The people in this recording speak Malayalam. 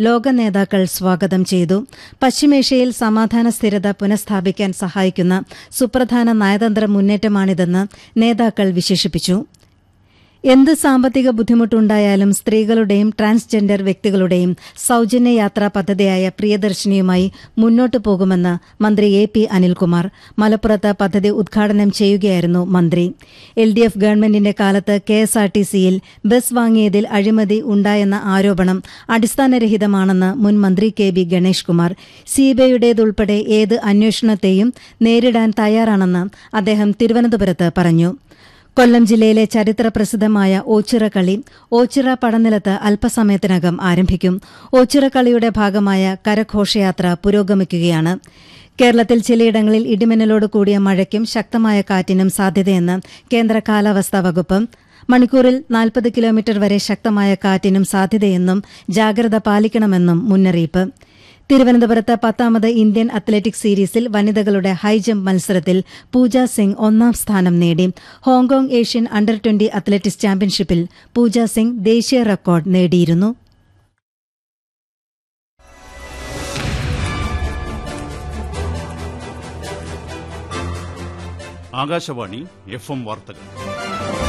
ലോക നേതാക്കൾ സ്വാഗതം ചെയ്തു പശ്ചിമേഷ്യയിൽ സമാധാന സ്ഥിരത പുനഃസ്ഥാപിക്കാൻ സഹായിക്കുന്ന സുപ്രധാന നയതന്ത്ര മുന്നേറ്റമാണിതെന്ന് നേതാക്കൾ വിശേഷിപ്പിച്ചു എന്ത് സാമ്പത്തിക ബുദ്ധിമുട്ടുണ്ടായാലും സ്ത്രീകളുടെയും ട്രാൻസ്ജെൻഡർ വ്യക്തികളുടെയും സൌജന്യ യാത്രാ പദ്ധതിയായ പ്രിയദർശിനിയുമായി മുന്നോട്ടു പോകുമെന്ന് മന്ത്രി എ പി അനിൽകുമാർ മലപ്പുറത്ത് പദ്ധതി ഉദ്ഘാടനം ചെയ്യുകയായിരുന്നു മന്ത്രി എൽ ഡി എഫ് ഗവൺമെന്റിന്റെ കാലത്ത് കെ എസ് ആർ ടി സിയിൽ ബസ് വാങ്ങിയതിൽ അഴിമതി ഉണ്ടായെന്ന ആരോപണം അടിസ്ഥാനരഹിതമാണെന്ന് മുൻ മന്ത്രി കെ ബി ഗണേഷ് കുമാർ സിബിഐയുടേതുൾപ്പെടെ ഏത് അന്വേഷണത്തെയും നേരിടാൻ തയ്യാറാണെന്ന് അദ്ദേഹം തിരുവനന്തപുരത്ത് പറഞ്ഞു കൊല്ലം ജില്ലയിലെ ചരിത്ര പ്രസിദ്ധമായ ഓച്ചിറ കളി ഓച്ചിറ പടനിലത്ത് അല്പസമയത്തിനകം ആരംഭിക്കും ഓച്ചിറ കളിയുടെ ഭാഗമായ കരഘോഷയാത്ര പുരോഗമിക്കുകയാണ് കേരളത്തിൽ ചിലയിടങ്ങളിൽ ഇടിമിന്നലോട് കൂടിയ മഴയ്ക്കും ശക്തമായ കാറ്റിനും സാധ്യതയെന്ന് കേന്ദ്ര കാലാവസ്ഥാ വകുപ്പ് മണിക്കൂറിൽ നാൽപ്പത് കിലോമീറ്റർ വരെ ശക്തമായ കാറ്റിനും സാധ്യതയെന്നും ജാഗ്രത പാലിക്കണമെന്നും മുന്നറിയിപ്പ് തിരുവനന്തപുരത്ത് പത്താമത് ഇന്ത്യൻ അത്ലറ്റിക്സ് സീരീസിൽ വനിതകളുടെ ഹൈജംപ് മത്സരത്തിൽ പൂജ സിംഗ് ഒന്നാം സ്ഥാനം നേടി Hong Kong Asian under twenty athletics ചാമ്പ്യൻഷിപ്പിൽ പൂജ സിംഗ് ദേശീയ റെക്കോർഡ് നേടിയിരുന്നു ആകാശവാണി എഫ് എം വാർത്തകൾ